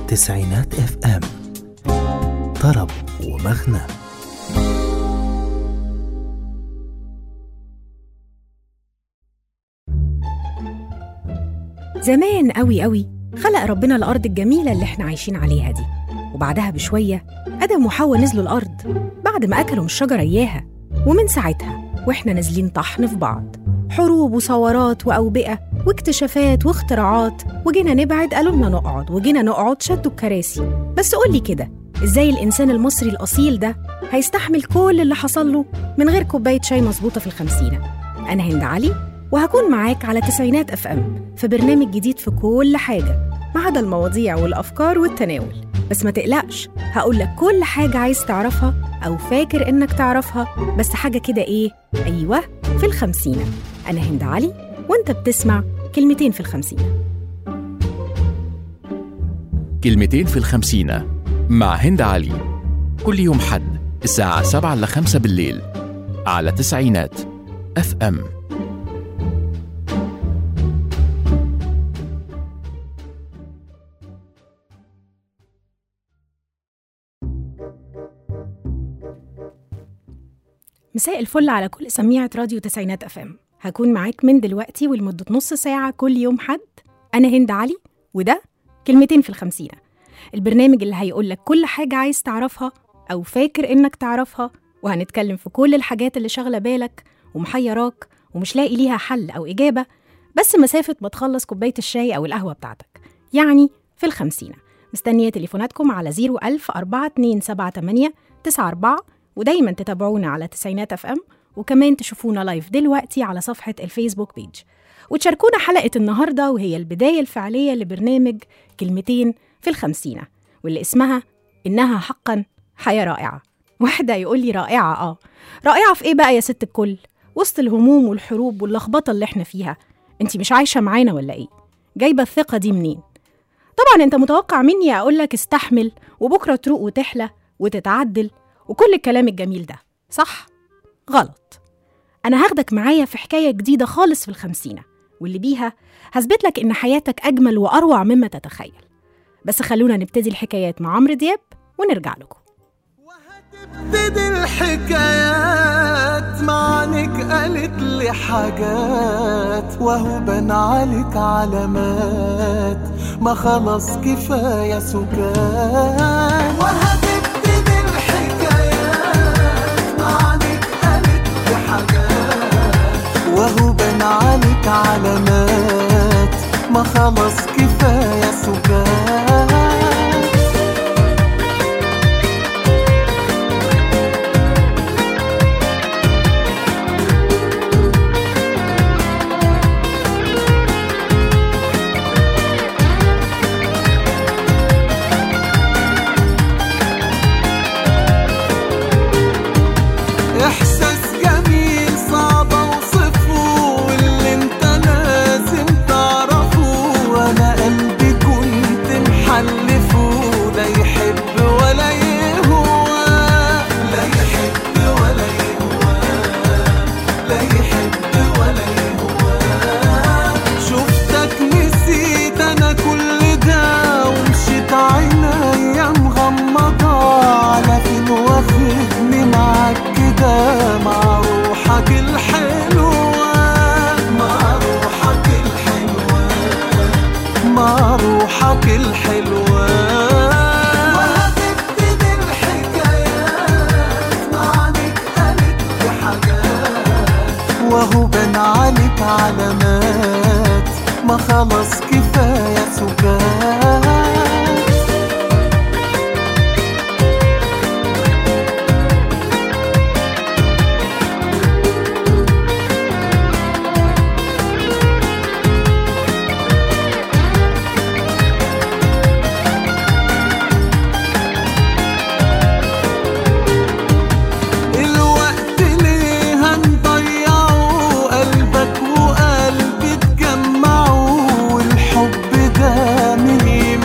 تسعينات اف ام طرب ومغنى زمان قوي قوي خلق ربنا الأرض الجميلة اللي احنا عايشين عليها دي وبعدها بشوية آدم وحواء نزلوا الأرض بعد ما أكلوا من الشجرة إياها ومن ساعتها وإحنا نازلين طحن في بعض حروب وثورات وأوبئة واكتشافات واختراعات وجينا نبعد قالوا لنا نقعد وجينا نقعد شدوا الكراسي بس قولي كده إزاي الإنسان المصري الأصيل ده هيستحمل كل اللي حصل له من غير كوباية شاي مظبوطة في الخمسينة أنا هند علي وهكون معاك على تسعينات اف ام في برنامج جديد في كل حاجه ما عدا المواضيع والافكار والتناول بس ما تقلقش هقول لك كل حاجه عايز تعرفها او فاكر انك تعرفها بس حاجه كده ايه ايوه في الخمسينه انا هند علي وانت بتسمع كلمتين في الخمسينه كلمتين في الخمسينة مع هند علي كل يوم حد الساعة سبعة لخمسة بالليل على تسعينات اف ام مساء الفل على كل سميعة راديو تسعينات اف ام هكون معاك من دلوقتي ولمدة نص ساعة كل يوم حد أنا هند علي وده كلمتين في الخمسينة البرنامج اللي هيقول لك كل حاجة عايز تعرفها أو فاكر إنك تعرفها وهنتكلم في كل الحاجات اللي شاغلة بالك ومحيراك ومش لاقي ليها حل أو إجابة بس مسافة ما تخلص كوباية الشاي أو القهوة بتاعتك يعني في الخمسينة مستنية تليفوناتكم على 01000 4278 94 ودايما تتابعونا على تسعينات اف ام وكمان تشوفونا لايف دلوقتي على صفحة الفيسبوك بيج وتشاركونا حلقة النهاردة وهي البداية الفعلية لبرنامج كلمتين في الخمسينة واللي اسمها إنها حقا حياة رائعة واحدة يقول لي رائعة آه رائعة في إيه بقى يا ست الكل وسط الهموم والحروب واللخبطة اللي احنا فيها انت مش عايشة معانا ولا إيه جايبة الثقة دي منين طبعا انت متوقع مني اقول لك استحمل وبكره تروق وتحلى وتتعدل وكل الكلام الجميل ده صح غلط انا هاخدك معايا في حكايه جديده خالص في الخمسينه واللي بيها هثبت لك ان حياتك اجمل واروع مما تتخيل بس خلونا نبتدي الحكايات مع عمرو دياب ونرجع لكم وهتبتدي الحكايات معنك قالت لي حاجات وهو بان عليك علامات ما خلاص كفايه سكات وهتبتدي الحكايات معنك قالت لي حاجات وهو بان عليك علامات ما خلاص كفايه سكات احساس جميل صعب اوصفه واللي انت لازم تعرفه وانا قلبي كنت محلفه لا يحب ولا يهوى لا يحب ولا يهوى لا يحب ولا يهوى شفتك نسيت انا كل ده ومشيت عينيا مغمضة على فين واخدني معاك كده مع روحك الحلوة مع روحك الحلوة مع روحك الحلوة وهتبتدي الحكايات معنك قالت لي حاجات وهو بان عليك علامات ما خلاص كفاية سكات الوقت ليه هنضيعه قلبك وقلبي اتجمعوا والحب ده من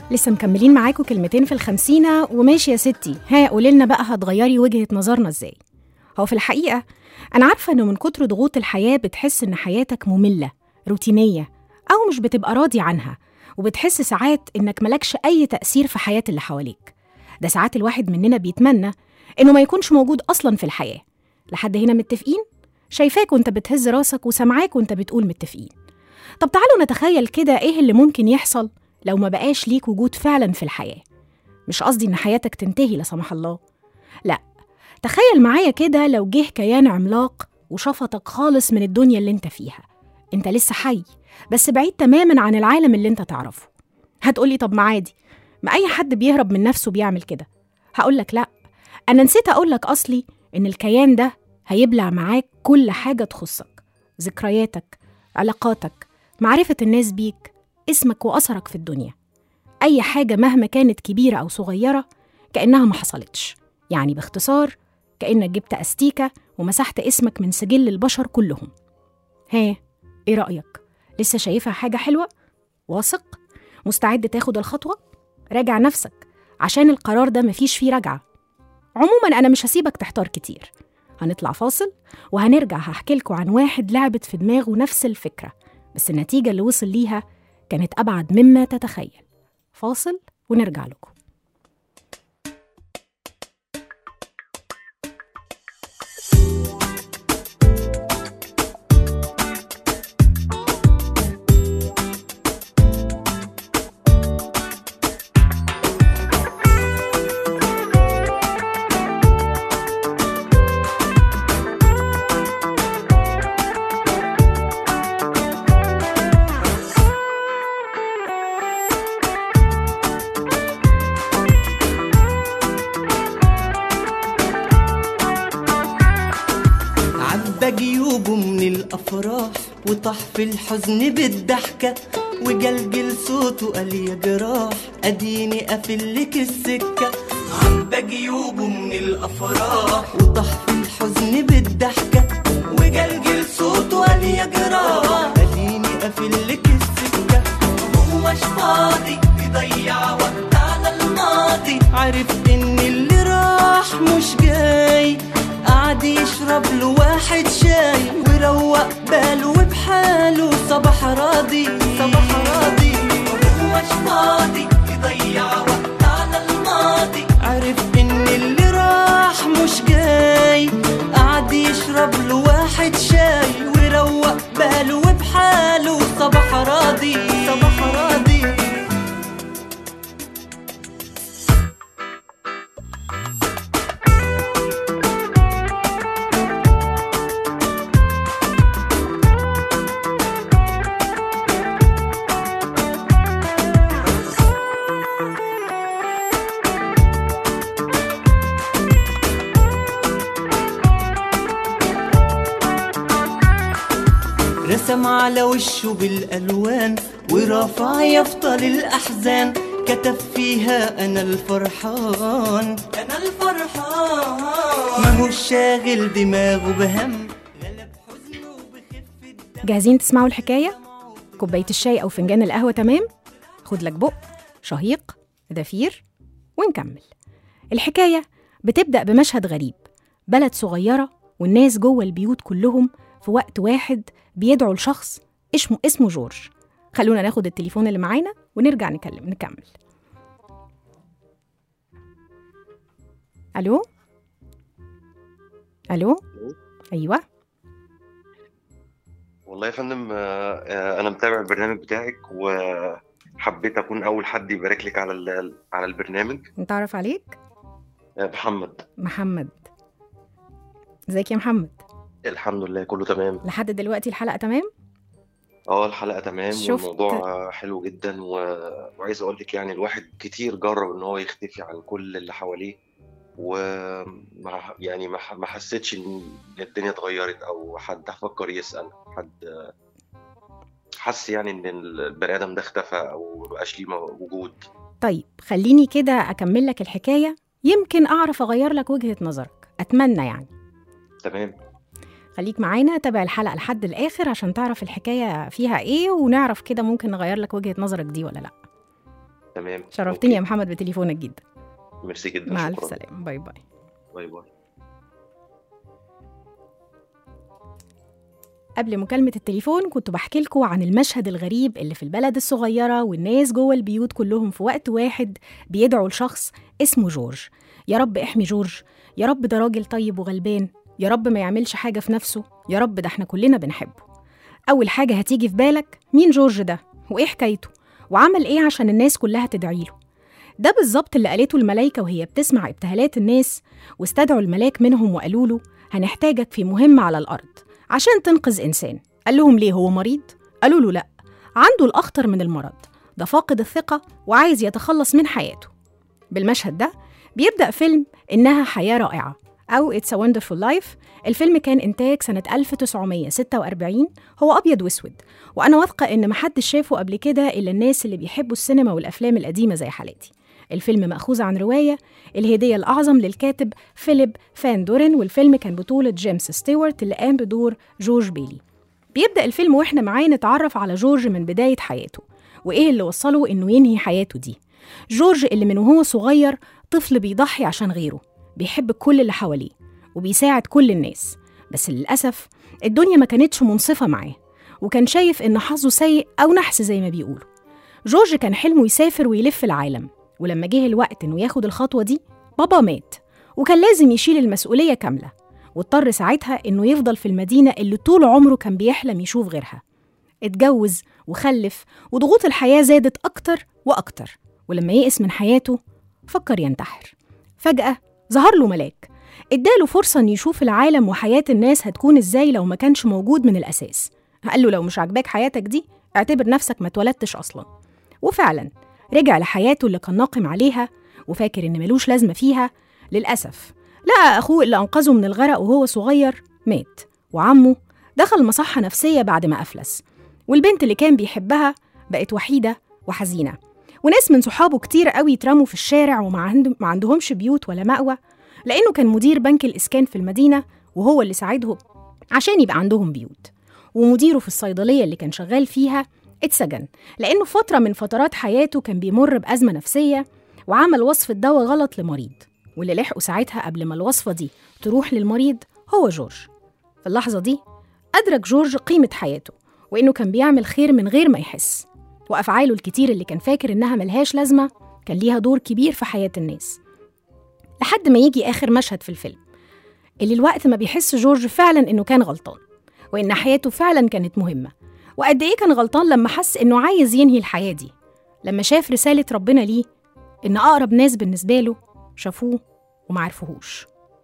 لسه مكملين معاكم كلمتين في الخمسينة وماشي يا ستي ها قولي لنا بقى هتغيري وجهة نظرنا ازاي هو في الحقيقة أنا عارفة إنه من كتر ضغوط الحياة بتحس إن حياتك مملة روتينية أو مش بتبقى راضي عنها وبتحس ساعات إنك ملكش أي تأثير في حياة اللي حواليك ده ساعات الواحد مننا بيتمنى إنه ما يكونش موجود أصلا في الحياة لحد هنا متفقين؟ شايفاك وانت بتهز راسك وسامعاك وانت بتقول متفقين طب تعالوا نتخيل كده ايه اللي ممكن يحصل لو ما بقاش ليك وجود فعلا في الحياة مش قصدي إن حياتك تنتهي لا سمح الله لا تخيل معايا كده لو جه كيان عملاق وشفطك خالص من الدنيا اللي انت فيها انت لسه حي بس بعيد تماما عن العالم اللي انت تعرفه هتقولي طب ما عادي ما أي حد بيهرب من نفسه بيعمل كده هقولك لأ أنا نسيت أقولك أصلي إن الكيان ده هيبلع معاك كل حاجة تخصك ذكرياتك علاقاتك معرفة الناس بيك اسمك وأثرك في الدنيا أي حاجة مهما كانت كبيرة أو صغيرة كأنها ما حصلتش يعني باختصار كأنك جبت أستيكة ومسحت اسمك من سجل البشر كلهم ها إيه رأيك؟ لسه شايفها حاجة حلوة؟ واثق؟ مستعد تاخد الخطوة؟ راجع نفسك عشان القرار ده مفيش فيه رجعة عموما أنا مش هسيبك تحتار كتير هنطلع فاصل وهنرجع هحكي لكم عن واحد لعبت في دماغه نفس الفكرة بس النتيجة اللي وصل ليها كانت أبعد مما تتخيل فاصل ونرجع لكم عبى جيوبه من الافراح وطاح في الحزن بالضحكه وجلجل صوته قال يا جراح اديني قافلك السكه عبى جيوبه من الافراح وطاح في الحزن بالضحكه وجلجل صوته قال يا جراح اديني قافلك السكه وهو مش فاضي يضيع وقت على الماضي عرف ان اللي راح مش جاي قعد يشرب له واحد شاي وروق باله بحاله صباح راضي صباح راضي وهو مش فاضي يضيع وقت على الماضي عرف ان اللي راح مش جاي قعد يشرب له واحد شاي وروق باله بحاله صباح راضي صباح راضي رسم على وشه بالألوان ورفع يفطل الأحزان كتب فيها أنا الفرحان أنا الفرحان ما هو شاغل دماغه بهم غلب حزنه بخفة دم جاهزين تسمعوا الحكاية؟ كوباية الشاي أو فنجان القهوة تمام؟ خد لك بق شهيق ضفير ونكمل الحكاية بتبدأ بمشهد غريب بلد صغيرة والناس جوه البيوت كلهم في وقت واحد بيدعوا لشخص اسمه اسمه جورج خلونا ناخد التليفون اللي معانا ونرجع نكلم نكمل الو الو ايوه والله يا فندم آه، آه، انا متابع البرنامج بتاعك وحبيت اكون اول حد يبارك لك على ال- على البرنامج نتعرف عليك آه، محمد محمد ازيك يا محمد الحمد لله كله تمام لحد دلوقتي الحلقة تمام اه الحلقه تمام شفت- والموضوع آه، حلو جدا و... وعايز اقول لك يعني الواحد كتير جرب ان هو يختفي عن كل اللي حواليه وما يعني ما ح- ما حسيتش ان الدنيا اتغيرت او حد فكر يسأل حد آه، حس يعني ان البني ادم ده اختفى او مبقاش ليه وجود طيب خليني كده أكمل لك الحكاية يمكن أعرف أغير لك وجهة نظرك أتمنى يعني تمام خليك معانا تابع الحلقة لحد الآخر عشان تعرف الحكاية فيها إيه ونعرف كده ممكن نغير لك وجهة نظرك دي ولا لأ تمام شرفتني يا أوكي. محمد بتليفونك جدا ميرسي جدا مع الف شكراً. سلامه باي باي باي باي قبل مكالمة التليفون كنت بحكي لكم عن المشهد الغريب اللي في البلد الصغيرة والناس جوه البيوت كلهم في وقت واحد بيدعوا لشخص اسمه جورج يا رب احمي جورج يا رب ده راجل طيب وغلبان يا رب ما يعملش حاجة في نفسه يا رب ده احنا كلنا بنحبه أول حاجة هتيجي في بالك مين جورج ده وإيه حكايته وعمل إيه عشان الناس كلها تدعي له ده بالظبط اللي قالته الملايكة وهي بتسمع ابتهالات الناس واستدعوا الملاك منهم وقالوا له هنحتاجك في مهمة على الأرض عشان تنقذ إنسان قال لهم ليه هو مريض؟ قالوا له لأ عنده الأخطر من المرض ده فاقد الثقة وعايز يتخلص من حياته بالمشهد ده بيبدأ فيلم إنها حياة رائعة أو It's a Wonderful Life الفيلم كان إنتاج سنة 1946 هو أبيض وأسود وأنا واثقة إن محدش شافه قبل كده إلا الناس اللي بيحبوا السينما والأفلام القديمة زي حالاتي الفيلم مأخوذ عن رواية الهدية الأعظم للكاتب فيليب فان دورن والفيلم كان بطولة جيمس ستيوارت اللي قام بدور جورج بيلي بيبدأ الفيلم وإحنا معاه نتعرف على جورج من بداية حياته وإيه اللي وصله إنه ينهي حياته دي جورج اللي من وهو صغير طفل بيضحي عشان غيره بيحب كل اللي حواليه وبيساعد كل الناس بس للأسف الدنيا ما كانتش منصفة معاه وكان شايف إن حظه سيء أو نحس زي ما بيقولوا جورج كان حلمه يسافر ويلف العالم ولما جه الوقت إنه ياخد الخطوة دي بابا مات وكان لازم يشيل المسؤولية كاملة واضطر ساعتها إنه يفضل في المدينة اللي طول عمره كان بيحلم يشوف غيرها اتجوز وخلف وضغوط الحياة زادت أكتر وأكتر ولما يئس من حياته فكر ينتحر فجأة ظهر له ملاك اداله فرصة إن يشوف العالم وحياة الناس هتكون إزاي لو ما كانش موجود من الأساس قال له لو مش عاجباك حياتك دي اعتبر نفسك ما اتولدتش أصلا وفعلا رجع لحياته اللي كان ناقم عليها وفاكر إن ملوش لازمة فيها للأسف لقى أخوه اللي أنقذه من الغرق وهو صغير مات وعمه دخل مصحة نفسية بعد ما أفلس والبنت اللي كان بيحبها بقت وحيدة وحزينة وناس من صحابه كتير قوي اترموا في الشارع وما عندهم ما عندهمش بيوت ولا مأوى لأنه كان مدير بنك الإسكان في المدينة وهو اللي ساعدهم عشان يبقى عندهم بيوت ومديره في الصيدلية اللي كان شغال فيها اتسجن لأنه فترة من فترات حياته كان بيمر بأزمة نفسية وعمل وصفة دواء غلط لمريض واللي لحقوا ساعتها قبل ما الوصفة دي تروح للمريض هو جورج في اللحظة دي أدرك جورج قيمة حياته وإنه كان بيعمل خير من غير ما يحس وأفعاله الكتير اللي كان فاكر إنها ملهاش لازمة كان ليها دور كبير في حياة الناس لحد ما يجي آخر مشهد في الفيلم اللي الوقت ما بيحس جورج فعلا إنه كان غلطان وإن حياته فعلا كانت مهمة وقد إيه كان غلطان لما حس إنه عايز ينهي الحياة دي لما شاف رسالة ربنا ليه إن أقرب ناس بالنسبة له شافوه ومعرفوهوش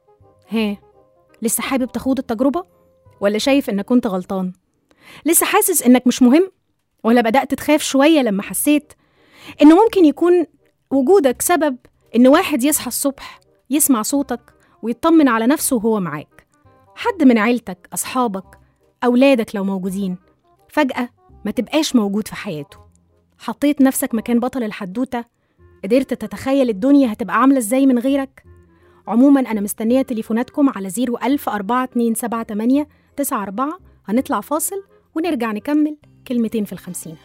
ها لسه حابب تخوض التجربة؟ ولا شايف إنك كنت غلطان؟ لسه حاسس إنك مش مهم؟ ولا بدأت تخاف شوية لما حسيت إنه ممكن يكون وجودك سبب إن واحد يصحى الصبح يسمع صوتك ويطمن على نفسه وهو معاك حد من عيلتك أصحابك أولادك لو موجودين فجأة ما تبقاش موجود في حياته حطيت نفسك مكان بطل الحدوتة قدرت تتخيل الدنيا هتبقى عاملة إزاي من غيرك عموما أنا مستنية تليفوناتكم على 01000 4278 94 هنطلع فاصل ونرجع نكمل كلمتين في الخمسين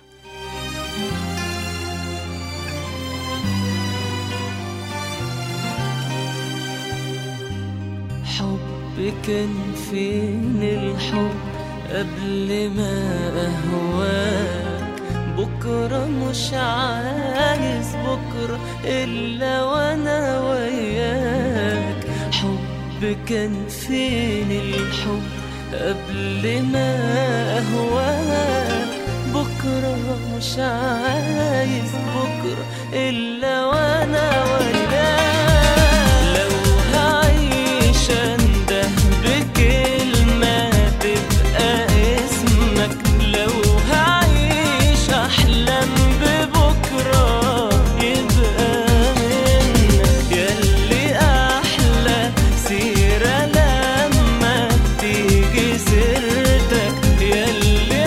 حب كان فين الحب قبل ما أهواك بكرة مش عايز بكرة إلا وأنا وياك حب كان فين الحب قبل ما أهواك بكرة مش عايز بكرة إلا وأنا وياك لو هعيش أنده بكلمة تبقى اسمك لو هعيش أحلم ببكرة يبقى منك ياللي أحلى سيرة لما تيجي سيرتك ياللي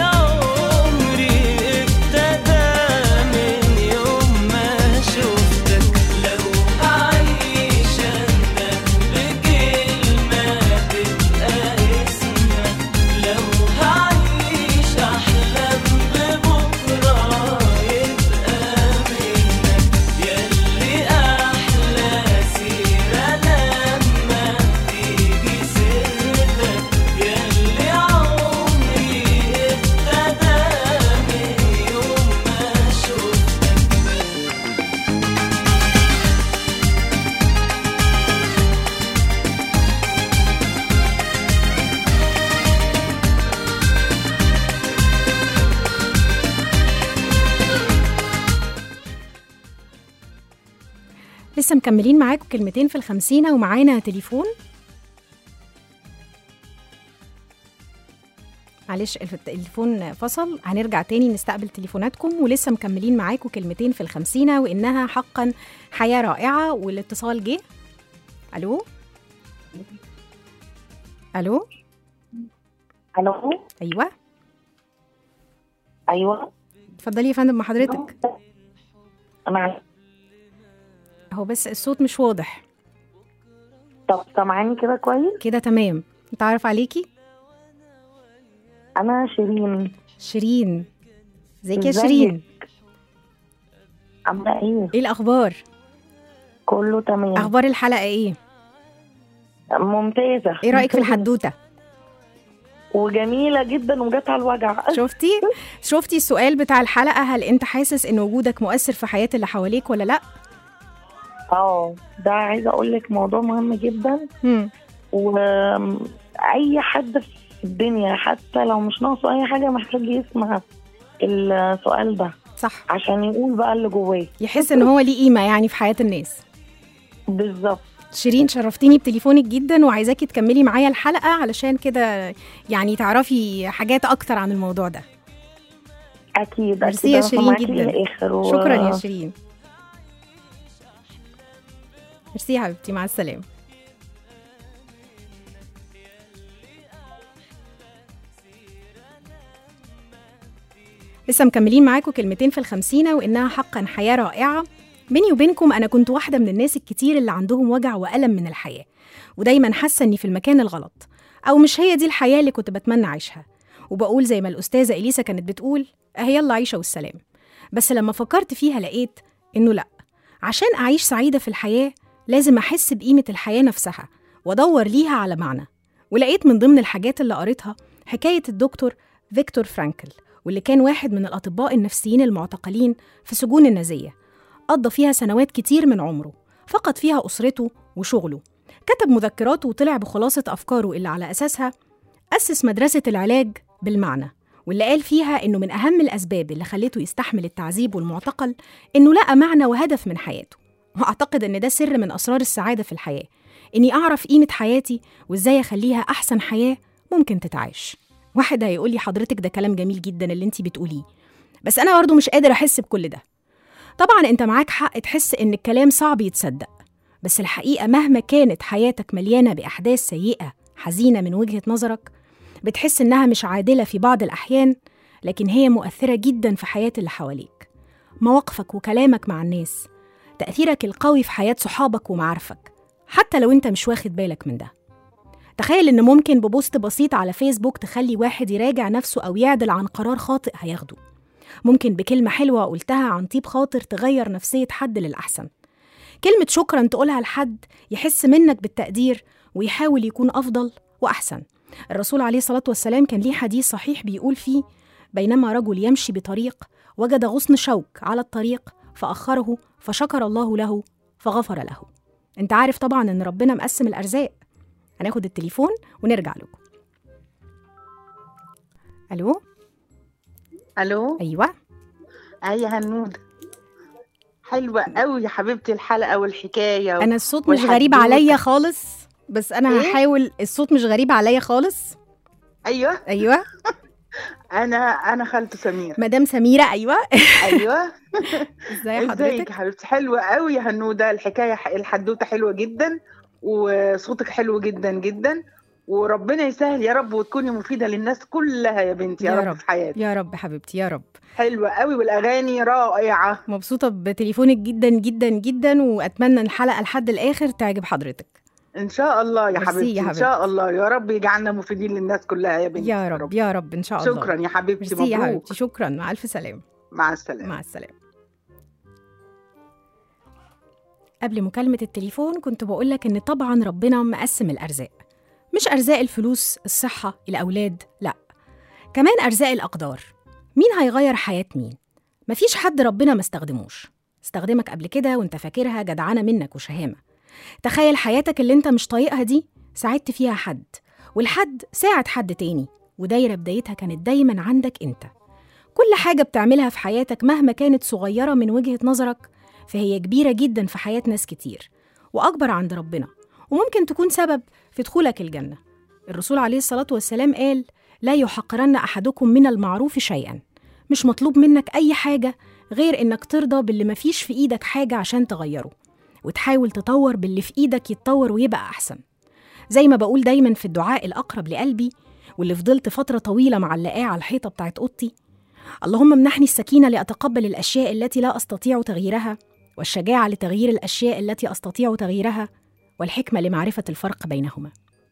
عمري ابتدى من يوم ما شفتك لو لسه مكملين معاكم كلمتين في الخمسينة ومعانا تليفون معلش الف- التليفون فصل هنرجع تاني نستقبل تليفوناتكم ولسه مكملين معاكم كلمتين في الخمسينة وإنها حقا حياة رائعة والاتصال جه ألو ألو الو أيوة ايوه اتفضلي يا فندم مع حضرتك انا هو بس الصوت مش واضح طب سامعاني كده كويس كده تمام نتعرف عليكي انا شيرين شيرين ازيك يا ازيك؟ شيرين عامله ايه ايه الاخبار كله تمام اخبار الحلقه ايه ممتازه ايه رايك في الحدوته وجميله جدا وجت على الوجع شفتي شفتي السؤال بتاع الحلقه هل انت حاسس ان وجودك مؤثر في حياه اللي حواليك ولا لا اه ده عايزه اقول لك موضوع مهم جدا هم. واي حد في الدنيا حتى لو مش ناقصه اي حاجه محتاج يسمع السؤال ده صح عشان يقول بقى اللي جواه يحس ان هو ليه قيمه يعني في حياه الناس بالظبط شيرين شرفتيني بتليفونك جدا وعايزاكي تكملي معايا الحلقه علشان كده يعني تعرفي حاجات اكتر عن الموضوع ده اكيد ميرسي اكيد يا أنا شيرين معاكي جدا. للاخر و... شكرا يا شيرين ميرسي يا حبيبتي مع السلامه لسه مكملين معاكم كلمتين في الخمسينة وإنها حقا حياة رائعة بيني وبينكم أنا كنت واحدة من الناس الكتير اللي عندهم وجع وألم من الحياة ودايما حاسة إني في المكان الغلط أو مش هي دي الحياة اللي كنت بتمنى أعيشها وبقول زي ما الأستاذة إليسا كانت بتقول أهي يلا عيشة والسلام بس لما فكرت فيها لقيت إنه لأ عشان أعيش سعيدة في الحياة لازم أحس بقيمة الحياة نفسها وأدور ليها على معنى ولقيت من ضمن الحاجات اللي قريتها حكاية الدكتور فيكتور فرانكل واللي كان واحد من الأطباء النفسيين المعتقلين في سجون النازية قضى فيها سنوات كتير من عمره فقد فيها أسرته وشغله كتب مذكراته وطلع بخلاصة أفكاره اللي على أساسها أسس مدرسة العلاج بالمعنى واللي قال فيها إنه من أهم الأسباب اللي خلته يستحمل التعذيب والمعتقل إنه لقى معنى وهدف من حياته وأعتقد إن ده سر من أسرار السعادة في الحياة إني أعرف قيمة حياتي وإزاي أخليها أحسن حياة ممكن تتعاش واحد هيقول لي حضرتك ده كلام جميل جدا اللي انت بتقوليه بس أنا برضه مش قادر أحس بكل ده طبعا أنت معاك حق تحس إن الكلام صعب يتصدق بس الحقيقة مهما كانت حياتك مليانة بأحداث سيئة حزينة من وجهة نظرك بتحس إنها مش عادلة في بعض الأحيان لكن هي مؤثرة جدا في حياة اللي حواليك مواقفك وكلامك مع الناس تأثيرك القوي في حياة صحابك ومعارفك حتى لو انت مش واخد بالك من ده تخيل ان ممكن ببوست بسيط على فيسبوك تخلي واحد يراجع نفسه او يعدل عن قرار خاطئ هياخده ممكن بكلمة حلوة قلتها عن طيب خاطر تغير نفسية حد للأحسن كلمة شكرا تقولها لحد يحس منك بالتقدير ويحاول يكون أفضل وأحسن الرسول عليه الصلاة والسلام كان ليه حديث صحيح بيقول فيه بينما رجل يمشي بطريق وجد غصن شوك على الطريق فأخره فشكر الله له فغفر له انت عارف طبعا ان ربنا مقسم الارزاق هناخد التليفون ونرجع لكم الو الو ايوه اي هنود حلوه قوي يا حبيبتي الحلقه والحكايه انا الصوت مش غريب والحدوتة. عليا خالص بس انا إيه؟ هحاول الصوت مش غريب عليا خالص ايوه ايوه انا انا خالته سمير مدام سميره ايوه ايوه ازاي ازيك حضرتك يا حبيبتي حلوه قوي يا هنوده الحكايه ح- الحدوته حلوه جدا وصوتك حلو جدا جدا وربنا يسهل يا رب وتكوني مفيده للناس كلها يا بنتي يا, يا رب, رب. في حياتك يا رب حبيبتي يا رب حلوه قوي والاغاني رائعه مبسوطه بتليفونك جدا جدا جدا واتمنى الحلقه لحد الاخر تعجب حضرتك ان شاء الله يا ميرسي حبيبتي يا ان شاء الله يا رب يجعلنا مفيدين للناس كلها يا بنتي يا رب يا رب ان شاء الله شكرا يا حبيبتي ميرسي يا مبروك حبيبتي شكرا مع الف سلامه مع السلامه مع السلامة قبل مكالمة التليفون كنت بقولك إن طبعا ربنا مقسم الأرزاق مش أرزاق الفلوس الصحة الأولاد لأ كمان أرزاق الأقدار مين هيغير حياة مين مفيش حد ربنا ما استخدموش استخدمك قبل كده وانت فاكرها جدعانة منك وشهامة تخيل حياتك اللي انت مش طايقها دي ساعدت فيها حد والحد ساعد حد تاني ودايرة بدايتها كانت دايما عندك انت كل حاجة بتعملها في حياتك مهما كانت صغيرة من وجهة نظرك فهي كبيرة جدا في حياة ناس كتير وأكبر عند ربنا وممكن تكون سبب في دخولك الجنة الرسول عليه الصلاة والسلام قال لا يحقرن أحدكم من المعروف شيئا مش مطلوب منك أي حاجة غير إنك ترضى باللي مفيش في إيدك حاجة عشان تغيره وتحاول تطور باللي في إيدك يتطور ويبقى أحسن زي ما بقول دايما في الدعاء الأقرب لقلبي واللي فضلت فترة طويلة معلقاه على الحيطة بتاعت أوضتي اللهم امنحني السكينة لأتقبل الأشياء التي لا أستطيع تغييرها والشجاعة لتغيير الأشياء التي أستطيع تغييرها والحكمة لمعرفة الفرق بينهما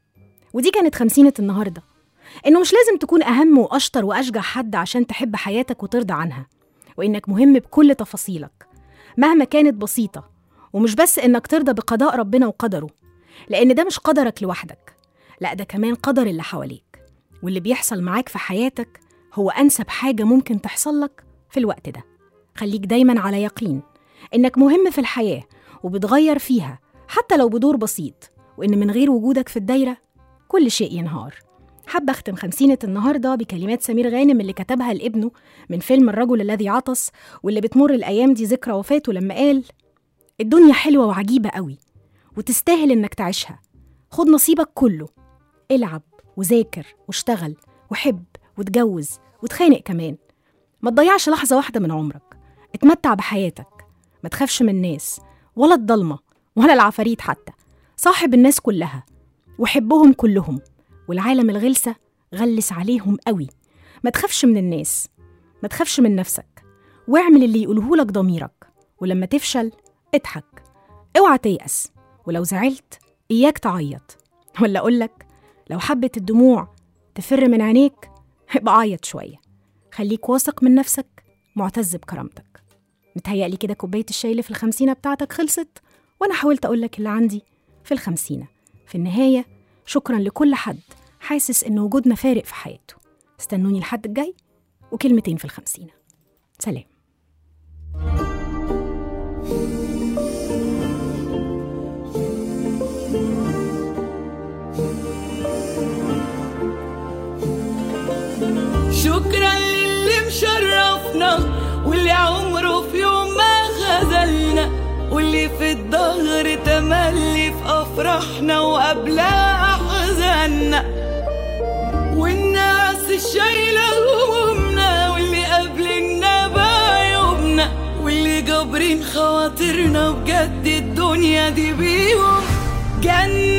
ودي كانت خمسينة النهاردة إنه مش لازم تكون أهم وأشطر وأشجع حد عشان تحب حياتك وترضى عنها وإنك مهم بكل تفاصيلك مهما كانت بسيطة ومش بس إنك ترضى بقضاء ربنا وقدره لأن ده مش قدرك لوحدك لا ده كمان قدر اللي حواليك واللي بيحصل معاك في حياتك هو أنسب حاجة ممكن تحصل لك في الوقت ده خليك دايما على يقين إنك مهم في الحياة وبتغير فيها حتى لو بدور بسيط وإن من غير وجودك في الدايرة كل شيء ينهار حابة أختم خمسينة النهاردة بكلمات سمير غانم اللي كتبها لابنه من فيلم الرجل الذي عطس واللي بتمر الأيام دي ذكرى وفاته لما قال الدنيا حلوة وعجيبة قوي وتستاهل إنك تعيشها خد نصيبك كله العب وذاكر واشتغل وحب وتجوز وتخانق كمان ما تضيعش لحظة واحدة من عمرك اتمتع بحياتك ما تخافش من الناس ولا الضلمة ولا العفاريت حتى صاحب الناس كلها وحبهم كلهم والعالم الغلسة غلس عليهم قوي ما تخافش من الناس ما تخافش من نفسك واعمل اللي يقولهولك ضميرك ولما تفشل اضحك اوعى تيأس ولو زعلت إياك تعيط ولا أقولك لو حبت الدموع تفر من عينيك ابقى عيط شوية خليك واثق من نفسك معتز بكرامتك متهيألي كده كوباية الشاي اللي في الخمسينة بتاعتك خلصت وأنا حاولت أقولك اللي عندي في الخمسينة في النهاية شكرا لكل حد حاسس إن وجودنا فارق في حياته استنوني الحد الجاي وكلمتين في الخمسينة سلام شكرا للي مشرفنا واللي عمره في يوم ما خذلنا واللي في الظهر تملي في افراحنا وقبلها احزاننا والناس الشايله همومنا واللي قابلنا بعيوبنا واللي جابرين خواطرنا بجد الدنيا دي بيهم جنة